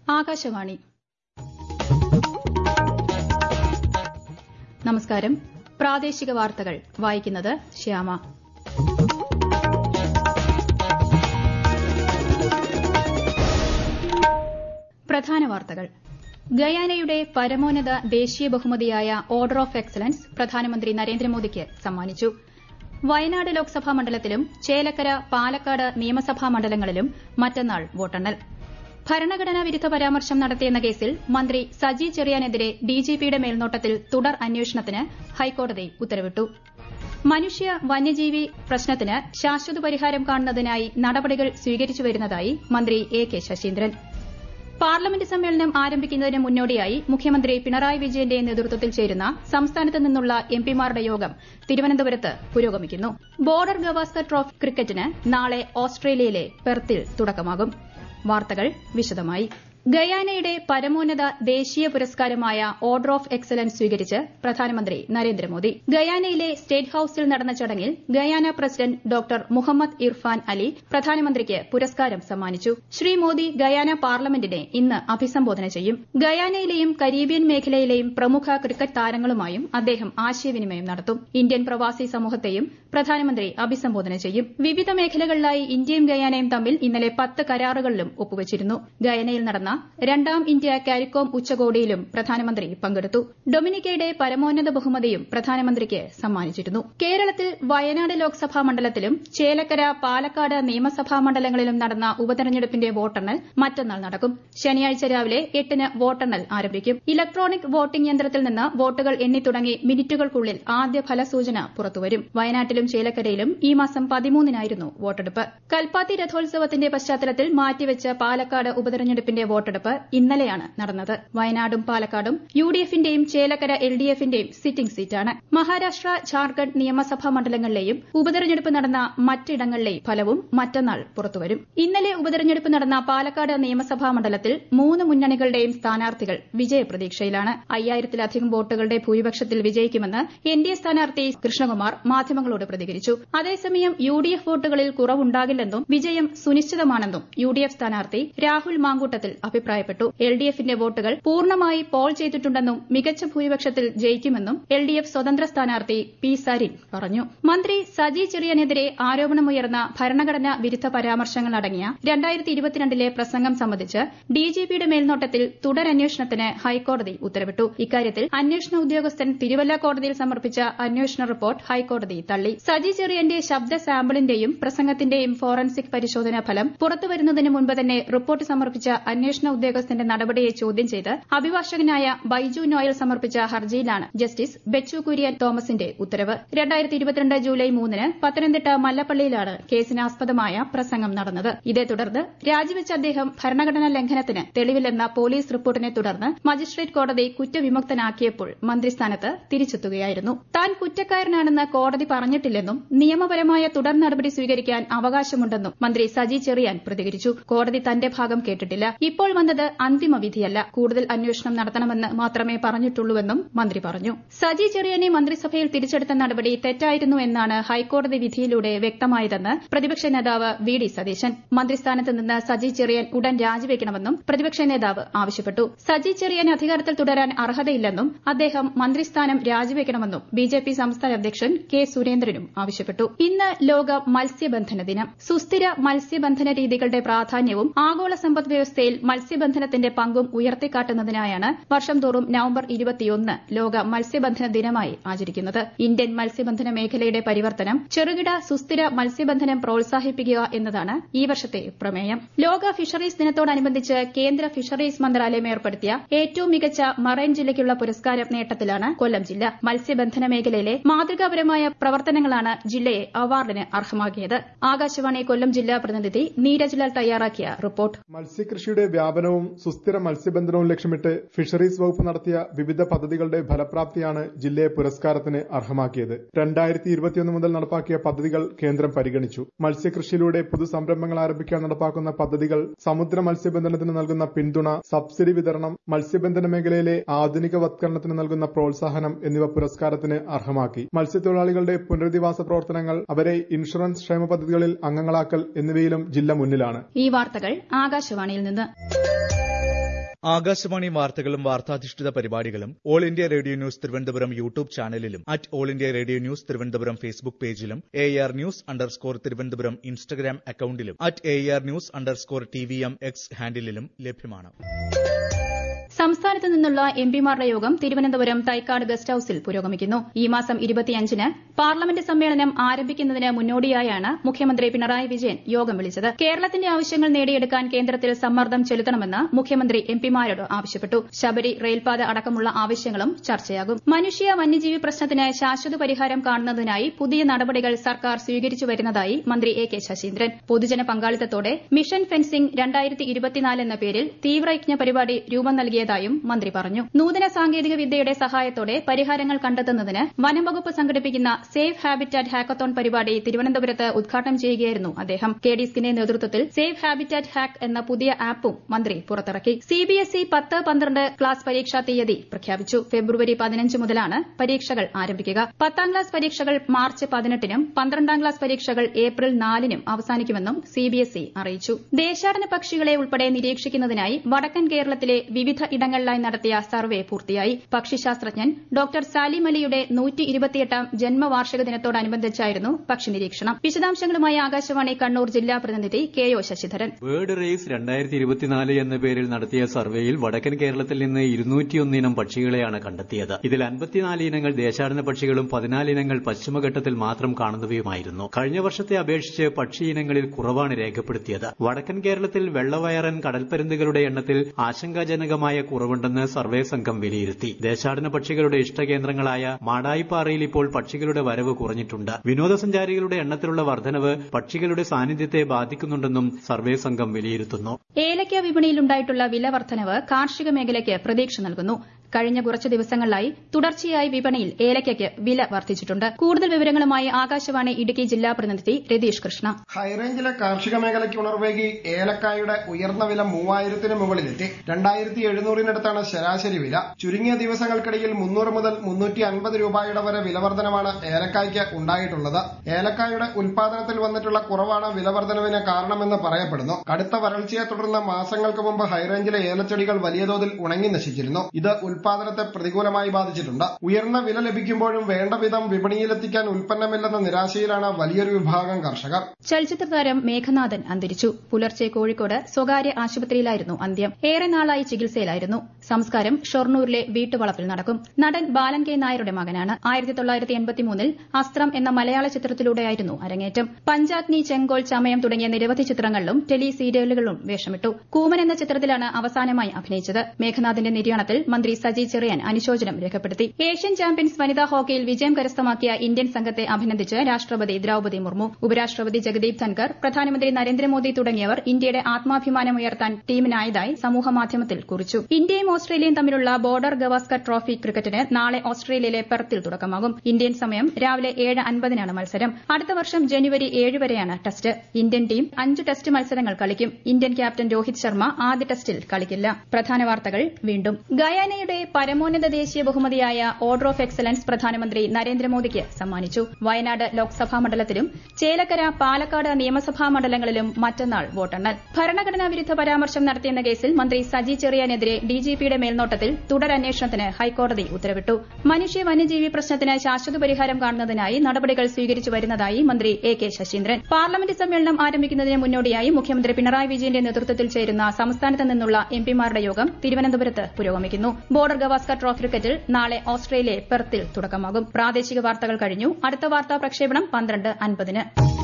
ആകാശവാണി നമസ്കാരം പ്രാദേശിക വാർത്തകൾ വായിക്കുന്നത് ശ്യാമ പ്രധാന വാർത്തകൾ ഗയാനയുടെ പരമോന്നത ദേശീയ ബഹുമതിയായ ഓർഡർ ഓഫ് എക്സലൻസ് പ്രധാനമന്ത്രി നരേന്ദ്രമോദിക്ക് സമ്മാനിച്ചു വയനാട് ലോക്സഭാ മണ്ഡലത്തിലും ചേലക്കര പാലക്കാട് നിയമസഭാ മണ്ഡലങ്ങളിലും മറ്റന്നാൾ വോട്ടെണ്ണൽ ഭരണഘടനാ വിരുദ്ധ പരാമർശം നടത്തിയെന്ന കേസിൽ മന്ത്രി സജി ചെറിയാനെതിരെ ഡിജിപിയുടെ മേൽനോട്ടത്തിൽ തുടർ അന്വേഷണത്തിന് ഹൈക്കോടതി ഉത്തരവിട്ടു മനുഷ്യ വന്യജീവി പ്രശ്നത്തിന് ശാശ്വത പരിഹാരം കാണുന്നതിനായി നടപടികൾ സ്വീകരിച്ചു വരുന്നതായി മന്ത്രി എ കെ ശശീന്ദ്രൻ പാർലമെന്റ് സമ്മേളനം ആരംഭിക്കുന്നതിന് മുന്നോടിയായി മുഖ്യമന്ത്രി പിണറായി വിജയന്റെ നേതൃത്വത്തിൽ ചേരുന്ന സംസ്ഥാനത്ത് നിന്നുള്ള എംപിമാരുടെ യോഗം തിരുവനന്തപുരത്ത് പുരോഗമിക്കുന്നു ബോർഡർ ഗവാസ്കർ ട്രോഫി ക്രിക്കറ്റിന് നാളെ ഓസ്ട്രേലിയയിലെ പെർത്തിൽ തുടക്കമാകും വാർത്തകൾ വിശദമായി ഗയാനയുടെ പരമോന്നത ദേശീയ പുരസ്കാരമായ ഓർഡർ ഓഫ് എക്സലൻസ് സ്വീകരിച്ച് പ്രധാനമന്ത്രി നരേന്ദ്രമോദി ഗയാനയിലെ സ്റ്റേറ്റ് ഹൌസിൽ നടന്ന ചടങ്ങിൽ Guyana president doctor Mohamed Irfaan Ali പ്രധാനമന്ത്രിക്ക് പുരസ്കാരം സമ്മാനിച്ചു ശ്രീ മോദി ഗയാന പാർലമെന്റിനെ ഇന്ന് അഭിസംബോധന ചെയ്യും ഗയാനയിലെയും കരീബിയൻ മേഖലയിലെയും പ്രമുഖ ക്രിക്കറ്റ് താരങ്ങളുമായും അദ്ദേഹം ആശയവിനിമയം നടത്തും ഇന്ത്യൻ പ്രവാസി സമൂഹത്തെയും പ്രധാനമന്ത്രി അഭിസംബോധന ചെയ്യും വിവിധ മേഖലകളിലായി ഇന്ത്യയും ഗയാനയും തമ്മിൽ ഇന്നലെ പത്ത് കരാറുകളിലും ഒപ്പുവച്ചിരുന്നു ഗയാനയിൽ നടന്ന രണ്ടാം ഇന്ത്യ കാരിക്കോം ഉച്ചകോടിയിലും പ്രധാനമന്ത്രി പങ്കെടുത്തു ഡൊമിനിക്കയുടെ പരമോന്നത ബഹുമതിയും പ്രധാനമന്ത്രിക്ക് സമ്മാനിച്ചിരുന്നു കേരളത്തിൽ വയനാട് ലോക്സഭാ മണ്ഡലത്തിലും ചേലക്കര പാലക്കാട് നിയമസഭാ മണ്ഡലങ്ങളിലും നടന്ന ഉപതെരഞ്ഞെടുപ്പിന്റെ വോട്ടെണ്ണൽ മറ്റന്നാൾ നടക്കും ശനിയാഴ്ച രാവിലെ എട്ടിന് വോട്ടെണ്ണൽ ആരംഭിക്കും ഇലക്ട്രോണിക് വോട്ടിംഗ് യന്ത്രത്തിൽ നിന്ന് വോട്ടുകൾ എണ്ണിത്തുടങ്ങി മിനിറ്റുകൾക്കുള്ളിൽ ആദ്യ ഫലസൂചന പുറത്തുവരും വയനാട്ടിലും ചേലക്കരയിലും ഈ മാസം പതിമൂന്നിനായിരുന്നു വോട്ടെടുപ്പ് കൽപ്പാത്തി രഥോത്സവത്തിന്റെ പശ്ചാത്തലത്തിൽ മാറ്റിവെച്ച പാലക്കാട് ഉപതെരഞ്ഞെടുപ്പിന്റെ വോട്ടെടുപ്പ് ഇന്നലെയാണ് നടന്നത് വയനാടും പാലക്കാടും യു ഡി എഫിന്റെയും ചേലക്കര എൽ ഡി എഫിന്റെയും സിറ്റിംഗ് സീറ്റാണ് മഹാരാഷ്ട്ര ഝാർഖണ്ഡ് നിയമസഭാ മണ്ഡലങ്ങളിലെയും ഉപതെരഞ്ഞെടുപ്പ് നടന്ന മറ്റിടങ്ങളിലെയും ഫലവും മറ്റന്നാൾ പുറത്തുവരും ഇന്നലെ ഉപതെരഞ്ഞെടുപ്പ് നടന്ന പാലക്കാട് നിയമസഭാ മണ്ഡലത്തിൽ മൂന്ന് മുന്നണികളുടെയും സ്ഥാനാർത്ഥികൾ വിജയപ്രതീക്ഷയിലാണ് അയ്യായിരത്തിലധികം വോട്ടുകളുടെ ഭൂരിപക്ഷത്തിൽ വിജയിക്കുമെന്ന് എൻ ഡി എ സ്ഥാനാർത്ഥി കൃഷ്ണകുമാർ മാധ്യമങ്ങളോട് പ്രതികരിച്ചു അതേസമയം യു ഡി എഫ് വോട്ടുകളിൽ കുറവുണ്ടാകില്ലെന്നും വിജയം സുനിശ്ചിതമാണെന്നും യു ഡി എഫ് സ്ഥാനാർത്ഥി രാഹുൽ മാങ്കൂട്ടത്തിൽ അഭിപ്രായപ്പെട്ടു എൽ ഡി എഫിന്റെ വോട്ടുകൾ പൂർണ്ണമായി പോൾ ചെയ്തിട്ടുണ്ടെന്നും മികച്ച ഭൂരിപക്ഷത്തിൽ ജയിക്കുമെന്നും എൽ ഡി എഫ് സ്വതന്ത്ര സ്ഥാനാർത്ഥി പി സരിൻ പറഞ്ഞു മന്ത്രി സജി ചെറിയനെതിരെ ആരോപണമുയർന്ന ഭരണഘടനാ വിരുദ്ധ പരാമർശങ്ങൾ അടങ്ങിയ രണ്ടായിരത്തി ഇരുപത്തിരണ്ടിലെ പ്രസംഗം സംബന്ധിച്ച് ഡിജിപിയുടെ മേൽനോട്ടത്തിൽ തുടരന്വേഷണത്തിന് ഹൈക്കോടതി ഉത്തരവിട്ടു ഇക്കാര്യത്തിൽ അന്വേഷണ ഉദ്യോഗസ്ഥൻ തിരുവല്ല കോടതിയിൽ സമർപ്പിച്ച അന്വേഷണ റിപ്പോർട്ട് ഹൈക്കോടതി തള്ളി സജി ചെറിയന്റെ ശബ്ദ സാമ്പിളിന്റെയും പ്രസംഗത്തിന്റെയും ഫോറൻസിക് പരിശോധനാ ഫലം പുറത്തുവരുന്നതിന് മുൻപ് തന്നെ റിപ്പോർട്ട് സമർപ്പിച്ച അന്വേഷണ ഉദ്യോഗസ്ഥന്റെ നടപടിയെ ചോദ്യം ചെയ്ത് അഭിഭാഷകനായ ബൈജു നോയൽ സമർപ്പിച്ച ഹർജിയിലാണ് ജസ്റ്റിസ് ബെച്ചു കുര്യൻ തോമസിന്റെ ഉത്തരവ് ജൂലൈ മൂന്നിന് പത്തനംതിട്ട മല്ലപ്പള്ളിയിലാണ് കേസിനാസ്പദമായ പ്രസംഗം നടന്നത് ഇതേ തുടർന്ന് രാജിവെച്ച അദ്ദേഹം ഭരണഘടനാ ലംഘനത്തിന് തെളിവില്ലെന്ന പോലീസ് റിപ്പോർട്ടിനെ തുടർന്ന് മജിസ്ട്രേറ്റ് കോടതി കുറ്റവിമുക്തനാക്കിയപ്പോൾ മന്ത്രിസ്ഥാനത്ത് തിരിച്ചെത്തുകയായിരുന്നു താൻ കുറ്റക്കാരനാണെന്ന് കോടതി പറഞ്ഞിട്ടില്ലെന്നും നിയമപരമായ തുടർ നടപടി സ്വീകരിക്കാൻ അവകാശമുണ്ടെന്നും മന്ത്രി സജി ചെറിയാൻ പ്രതികരിച്ചു കോടതി തന്റെ ഭാഗം കേട്ടിട്ടില്ല ഇപ്പോൾ വന്നത് അന്തിമ വിധിയല്ല കൂടുതൽ അന്വേഷണം നടത്തണമെന്ന് മാത്രമേ പറഞ്ഞിട്ടുള്ളൂവെന്നും മന്ത്രി പറഞ്ഞു സജി ചെറിയനെ മന്ത്രിസഭയിൽ തിരിച്ചെടുത്ത നടപടി തെറ്റായിരുന്നു എന്നാണ് ഹൈക്കോടതി വിധിയിലൂടെ വ്യക്തമായതെന്ന് പ്രതിപക്ഷ നേതാവ് വി ഡി സതീശൻ മന്ത്രിസ്ഥാനത്ത് നിന്ന് സജി ചെറിയൻ ഉടൻ രാജിവെക്കണമെന്നും പ്രതിപക്ഷ നേതാവ് ആവശ്യപ്പെട്ടു സജി ചെറിയൻ അധികാരത്തിൽ തുടരാൻ അർഹതയില്ലെന്നും അദ്ദേഹം മന്ത്രിസ്ഥാനം രാജിവെക്കണമെന്നും ബിജെപി സംസ്ഥാന അധ്യക്ഷൻ കെ സുരേന്ദ്രനും ആവശ്യപ്പെട്ടു ഇന്ന് ലോക മത്സ്യബന്ധന ദിനം സുസ്ഥിര മത്സ്യബന്ധന രീതികളുടെ പ്രാധാന്യവും ആഗോള സമ്പദ് വ്യവസ്ഥയിൽ മത്സ്യബന്ധനത്തിന്റെ പങ്കും ഉയർത്തിക്കാട്ടുന്നതിനായാണ് വർഷം തോറും നവംബർ ഇരുപത്തിയൊന്ന് ലോക മത്സ്യബന്ധന ദിനമായി ആചരിക്കുന്നത് ഇന്ത്യൻ മത്സ്യബന്ധന മേഖലയുടെ പരിവർത്തനം ചെറുകിട സുസ്ഥിര മത്സ്യബന്ധനം പ്രോത്സാഹിപ്പിക്കുക എന്നതാണ് ഈ വർഷത്തെ പ്രമേയം ലോക ഫിഷറീസ് ദിനത്തോടനുബന്ധിച്ച് കേന്ദ്ര ഫിഷറീസ് മന്ത്രാലയം ഏർപ്പെടുത്തിയ ഏറ്റവും മികച്ച മറൈൻ ജില്ലയ്ക്കുള്ള പുരസ്കാരം നേട്ടത്തിലാണ് കൊല്ലം ജില്ല മത്സ്യബന്ധന മേഖലയിലെ മാതൃകാപരമായ പ്രവർത്തനങ്ങളാണ് ജില്ലയെ അവാർഡിന് അർഹമാക്കിയത് ആകാശവാണി കൊല്ലം ജില്ലാ പ്രതിനിധി നീരജ് ലാൽ തയ്യാറാക്കിയ റിപ്പോർട്ട് മത്സ്യകൃഷിയുടെ വ്യാപനവും സുസ്ഥിര മത്സ്യബന്ധനവും ലക്ഷ്യമിട്ട് ഫിഷറീസ് വകുപ്പ് നടത്തിയ വിവിധ പദ്ധതികളുടെ ഫലപ്രാപ്തിയാണ് ജില്ലയെ പുരസ്കാരത്തിന് അർഹമാക്കിയത് രണ്ടായിരത്തി ഇരുപത്തിയൊന്ന് മുതൽ നടപ്പാക്കിയ പദ്ധതികൾ കേന്ദ്രം പരിഗണിച്ചു മത്സ്യകൃഷിയിലൂടെ പുതു സംരംഭങ്ങൾ ആരംഭിക്കാൻ നടപ്പാക്കുന്ന പദ്ധതികൾ സമുദ്ര മത്സ്യബന്ധനത്തിന് നൽകുന്ന പിന്തുണ സബ്സിഡി വിതരണം മത്സ്യബന്ധന മേഖലയിലെ ആധുനികവത്കരണത്തിന് നൽകുന്ന പ്രോത്സാഹനം എന്നിവ പുരസ്കാരത്തിന് അർഹമാക്കി മത്സ്യത്തൊഴിലാളികളുടെ പുനരധിവാസ പ്രവർത്തനങ്ങൾ അവരെ ഇൻഷുറൻസ് ക്ഷേമ പദ്ധതികളിൽ അംഗങ്ങളാക്കൽ എന്നിവയിലും ജില്ല മുന്നിലാണ് ഈ വാർത്തകൾ ആകാശവാണിയിൽ നിന്ന് ആകാശവാണി വാർത്തകളും വാർത്താധിഷ്ഠിത പരിപാടികളും all India radio news Thiruvananthapuram YouTube ചാനലിലും at all India radio news Thiruvananthapuram Facebook പേജിലും A R news underscore Thiruvananthapuram Instagram അക്കൌണ്ടിലും at A R news underscore T V M X ഹാൻഡിലും ലഭ്യമാണ് സംസ്ഥാനത്ത് നിന്നുള്ള എംപിമാരുടെ യോഗം തിരുവനന്തപുരം തൈക്കാട് ഗസ്റ്റ് ഹൌസിൽ പുരോഗമിക്കുന്നു ഈ മാസം ഇരുപത്തിയഞ്ചിന് പാർലമെന്റ് സമ്മേളനം ആരംഭിക്കുന്നതിന് മുന്നോടിയായാണ് മുഖ്യമന്ത്രി പിണറായി വിജയൻ യോഗം വിളിച്ചത് കേരളത്തിന്റെ ആവശ്യങ്ങൾ നേടിയെടുക്കാൻ കേന്ദ്രത്തിൽ സമ്മർദ്ദം ചെലുത്തണമെന്ന് മുഖ്യമന്ത്രി എംപിമാരോട് ആവശ്യപ്പെട്ടു ശബരി റെയിൽപാത അടക്കമുള്ള ആവശ്യങ്ങളും ചർച്ചയാകും മനുഷ്യ വന്യജീവി പ്രശ്നത്തിന് ശാശ്വത പരിഹാരം കാണുന്നതിനായി പുതിയ നടപടികൾ സർക്കാർ സ്വീകരിച്ചു വരുന്നതായി മന്ത്രി എ കെ ശശീന്ദ്രൻ പൊതുജന പങ്കാളിത്തത്തോടെ മിഷൻ ഫെൻസിംഗ് രണ്ടായിരത്തി ഇരുപത്തിനാല് എന്ന പേരിൽ തീവ്രയജ്ഞ പരിപാടി രൂപം നൽകിയതായും മന്ത്രി പറഞ്ഞു നൂതന സാങ്കേതിക വിദ്യയുടെ സഹായത്തോടെ പരിഹാരങ്ങൾ കണ്ടെത്തുന്നതിന് വനം വകുപ്പ് സംഘടിപ്പിക്കുന്ന സേഫ് ഹാബിറ്റാറ്റ് ഹാക്കത്തോൺ പരിപാടി തിരുവനന്തപുരത്ത് ഉദ്ഘാടനം ചെയ്യുകയായിരുന്നു അദ്ദേഹം കെ ഡി സ്കിന്റെ നേതൃത്വത്തിൽ സേഫ് ഹാബിറ്റാറ്റ് ഹാക്ക് എന്ന പുതിയ ആപ്പും മന്ത്രി പുറത്തിറക്കി സിബിഎസ്ഇ പത്ത് പന്ത്രണ്ട് ക്ലാസ് പരീക്ഷാ തീയതി പ്രഖ്യാപിച്ചു ഫെബ്രുവരി പതിനഞ്ച് മുതലാണ് പരീക്ഷകൾ ആരംഭിക്കുക പത്താം ക്ലാസ് പരീക്ഷകൾ മാർച്ച് പതിനെട്ടിനും പന്ത്രണ്ടാം ക്ലാസ് പരീക്ഷകൾ ഏപ്രിൽ നാലിനും അവസാനിക്കുമെന്നും സിബിഎസ്ഇ അറിയിച്ചു ദേശാടന പക്ഷികളെ ഉൾപ്പെടെ നിരീക്ഷിക്കുന്നതിനായി വടക്കൻ കേരളത്തിലെ വിവിധ ഇടങ്ങളിലായി നടത്തിയ സർവേ പൂർത്തിയായി പക്ഷിശാസ്ത്രജ്ഞൻ ഡോക്ടർ സാലിം അലിയുടെ നൂറ്റി ഇരുപത്തിയെട്ടാം ജന്മവാർഷിക ദിനത്തോടനുബന്ധിച്ചായിരുന്നു പക്ഷി നിരീക്ഷണം വിശദാംശങ്ങളുമായി ആകാശവാണി കണ്ണൂർ ജില്ലാ പ്രതിനിധി K O Sasidharan bird race രണ്ടായിരത്തി ഇരുപത്തിനാല് എന്ന പേരിൽ നടത്തിയ സർവേയിൽ വടക്കൻ കേരളത്തിൽ നിന്ന് ഇരുന്നൂറ്റിയൊന്ന് ഇനം പക്ഷികളെയാണ് കണ്ടെത്തിയത് ഇതിൽ അൻപത്തിനാല് ഇനങ്ങൾ ദേശാടന പക്ഷികളും പതിനാല് ഇനങ്ങൾ പശ്ചിമഘട്ടത്തിൽ മാത്രം കാണുന്നവയുമായിരുന്നു കഴിഞ്ഞ വർഷത്തെ അപേക്ഷിച്ച് പക്ഷി ഇനങ്ങളിൽ കുറവാണ് രേഖപ്പെടുത്തിയത് വടക്കൻ കേരളത്തിൽ വെള്ളവയറൻ കടൽപ്പരുന്തുകളുടെ എണ്ണത്തിൽ ആശങ്കാജനകമായ കുറവുണ്ടെന്ന് സർവേ സംഘം വിലയിരുത്തി ദേശാടന പക്ഷികളുടെ ഇഷ്ടകേന്ദ്രങ്ങളായ മാടായിപ്പാറയിൽ ഇപ്പോൾ പക്ഷികളുടെ വരവ് കുറഞ്ഞിട്ടുണ്ട് വിനോദസഞ്ചാരികളുടെ എണ്ണത്തിലുള്ള വർധനവ് പക്ഷികളുടെ സാന്നിധ്യത്തെ ബാധിക്കുന്നുണ്ടെന്നും സർവേ സംഘം വിലയിരുത്തുന്നു ഏലക്ക വിപണിയിലുണ്ടായിട്ടുള്ള വില വർധനവ് കാർഷിക മേഖലയ്ക്ക് പ്രതീക്ഷ നൽകുന്നു കഴിഞ്ഞ കുറച്ച് ദിവസങ്ങളിലായി തുടർച്ചയായി വിപണിയിൽ ഏലയ്ക്കയ്ക്ക് വില വർദ്ധിച്ചിട്ടുണ്ട് കൂടുതൽ വിവരങ്ങളുമായി ആകാശവാണി ഇടുക്കി ജില്ലാ പ്രതിനിധി രതീഷ് കൃഷ്ണ ഹൈറേഞ്ചിലെ കാർഷിക മേഖലയ്ക്ക് ഉണർവേകി ഏലക്കായുടെ ഉയർന്ന വില മൂവായിരത്തിന് മുകളിലെത്തി രണ്ടായിരത്തി എഴുന്നൂറിനടുത്താണ് ശരാശരി വില ചുരുങ്ങിയ ദിവസങ്ങൾക്കിടയിൽ മുന്നൂറ് മുതൽ മുന്നൂറ്റി അൻപത് രൂപയുടെ വരെ വിലവർധനമാണ് ഏലക്കായ്ക്ക് ഉണ്ടായിട്ടുള്ളത് ഏലക്കായുടെ ഉൽപാദനത്തിൽ വന്നിട്ടുള്ള കുറവാണ് വിലവർധനവിന് കാരണമെന്ന് പറയപ്പെടുന്നു കടുത്ത വരൾച്ചയെ തുടർന്ന് മാസങ്ങൾക്ക് മുമ്പ് ഹൈറേഞ്ചിലെ ഏലച്ചെടികൾ വലിയ തോതിൽ ഉണങ്ങി നശിച്ചിരുന്നു ഇത് ഉൽപാദനത്തെ പ്രതികൂലമായി ബാധിച്ചിട്ടുണ്ട് ഉയർന്ന വില ലഭിക്കുമ്പോഴും വേണ്ട വിധം വിപണിയിലെത്തിക്കാൻ ഉൽപ്പന്നമില്ലെന്ന നിരാശയിലാണ് വലിയൊരു വിഭാഗം കർഷകർ ചലച്ചിത്ര താരം മേഘനാഥൻ അന്തരിച്ചു പുലർച്ചെ കോഴിക്കോട് സ്വകാര്യ ആശുപത്രിയിലായിരുന്നു അന്ത്യം ഏറെ നാളായി ചികിത്സയിലായിരുന്നു സംസ്കാരം ഷൊർണൂരിലെ വീട്ടുവളപ്പിൽ നടക്കും നടൻ ബാലൻ കെ നായരുടെ മകനാണ് ആയിരത്തി തൊള്ളായിരത്തി എൺപത്തിമൂന്നിൽ അസ്ത്രം എന്ന മലയാള ചിത്രത്തിലൂടെയായിരുന്നു അരങ്ങേറ്റം പഞ്ചാഗ്നി ചെങ്കോൾ ചമയം തുടങ്ങിയ നിരവധി ചിത്രങ്ങളിലും ടെലി സീരിയലുകളിലും വേഷമിട്ടു കൂമൻ എന്ന ചിത്രത്തിലാണ് അവസാനമായി അഭിനയിച്ചത് മേഘനാഥിന്റെ നിര്യാണത്തിൽ മന്ത്രി സജി ചെറിയാൻ അനുശോചനം രേഖപ്പെടുത്തി ഏഷ്യൻ ചാമ്പ്യൻസ് വനിതാ ഹോക്കിയിൽ വിജയം കരസ്ഥമാക്കിയ ഇന്ത്യൻ സംഘത്തെ അഭിനന്ദിച്ച് രാഷ്ട്രപതി ദ്രൌപതി മുർമു ഉപരാഷ്ട്രപതി ജഗദീപ് ധൻകർ പ്രധാനമന്ത്രി നരേന്ദ്രമോദി തുടങ്ങിയവർ ഇന്ത്യയുടെ ആത്മാഭിമാനമുയർത്താൻ ടീമിനായതായി സമൂഹമാധ്യമത്തിൽ കുറിച്ചു ഇന്ത്യയും ഓസ്ട്രേലിയയും തമ്മിലുള്ള ബോർഡർ ഗവാസ്കർ ട്രോഫി ക്രിക്കറ്റിന് നാളെ ഓസ്ട്രേലിയയിലെ പെർത്തിൽ തുടക്കമാകും ഇന്ത്യൻ സമയം രാവിലെ ഏഴ് അൻപതിനാണ് മത്സരം അടുത്ത വർഷം ജനുവരി ഏഴ് വരെയാണ് ടെസ്റ്റ് ഇന്ത്യൻ ടീം അഞ്ച് ടെസ്റ്റ് മത്സരങ്ങൾ കളിക്കും ഇന്ത്യൻ ക്യാപ്റ്റൻ രോഹിത് ശർമ്മ ആദ്യ ടെസ്റ്റിൽ കളിക്കില്ല പ്രധാന വാർത്തകൾ വീണ്ടും ഗയാനയുടെ പരമോന്നത ദേശീയ ബഹുമതിയായ ഓർഡർ ഓഫ് എക്സലൻസ് പ്രധാനമന്ത്രി നരേന്ദ്രമോദിക്ക് സമ്മാനിച്ചു വയനാട് ലോക്സഭാ മണ്ഡലത്തിലും ചേലക്കര പാലക്കാട് നിയമസഭാ മണ്ഡലങ്ങളിലും മറ്റന്നാൾ വോട്ടെണ്ണൽ ഭരണഘടനാ വിരുദ്ധ പരാമർശം നടത്തിയെന്ന കേസിൽ മന്ത്രി സജി ചെറിയാനെതിരെ ഡിജിപിയുടെ മേൽനോട്ടത്തിൽ തുടരന്വേഷണത്തിന് ഹൈക്കോടതി ഉത്തരവിട്ടു മനുഷ്യ വന്യജീവി പ്രശ്നത്തിന് ശാശ്വത പരിഹാരം കാണുന്നതിനായി നടപടികൾ സ്വീകരിച്ചു വരുന്നതായി മന്ത്രി എ കെ ശശീന്ദ്രൻ പാർലമെന്റ് സമ്മേളനം ആരംഭിക്കുന്നതിന് മുന്നോടിയായി മുഖ്യമന്ത്രി പിണറായി വിജയന്റെ നേതൃത്വത്തിൽ ചേരുന്ന സംസ്ഥാനത്ത് നിന്നുള്ള എംപിമാരുടെ യോഗം തിരുവനന്തപുരത്ത് പുരോഗമിക്കുന്നു ബോർഡർ ഗവാസ്കർ ട്രോഫി ക്രിക്കറ്റിൽ നാളെ ഓസ്ട്രേലിയയെ പെർത്തിൽ തുടക്കമാകും പ്രാദേശിക വാർത്തകൾ കഴിഞ്ഞു അടുത്ത വാർത്താ പ്രക്ഷേപണം പന്ത്രണ്ട് അൻപതിന്